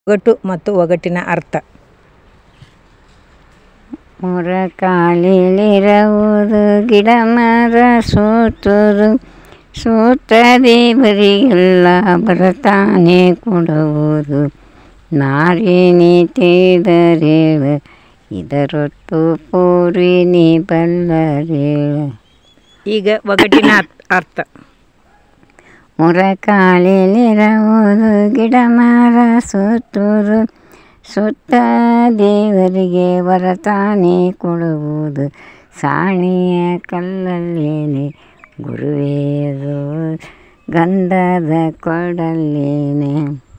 ಒಗಟು ಮತ್ತು ಒಗಟಿನ ಅರ್ಥ ಮೊರಕಾಲಿಲಿರುವುದು ಗಿಡ ಮರ ಸೋತರು ಸೋತ ದೇವರಿಗೆಲ್ಲ ಬರತಾನೆ ಕೊಡುವುದು ನಾರಿನಿ ತಿಳಿದರೇಳ ಇದರೊತ್ತು ಪೂರಿನಿ ಬಲ್ಲರೇಳ ಈಗ ಒಗಟಿನ ಅರ್ಥ- ಅರ್ಥ ಮೊರಕಾಲಿಲಿರುವುದು ಗಿಡ ಮರ ಸುತ್ತೂರು ಸುತ್ತ ದೇವರಿಗೆ ವರತಾನೆ ಕೊಡುವುದು ಸಾಣಿಯ ಕಲ್ಲಲ್ಲೇನೆ ಗುರುವೇದು ಗಂಧದ ಕೊಡಲ್ಲೇನೆ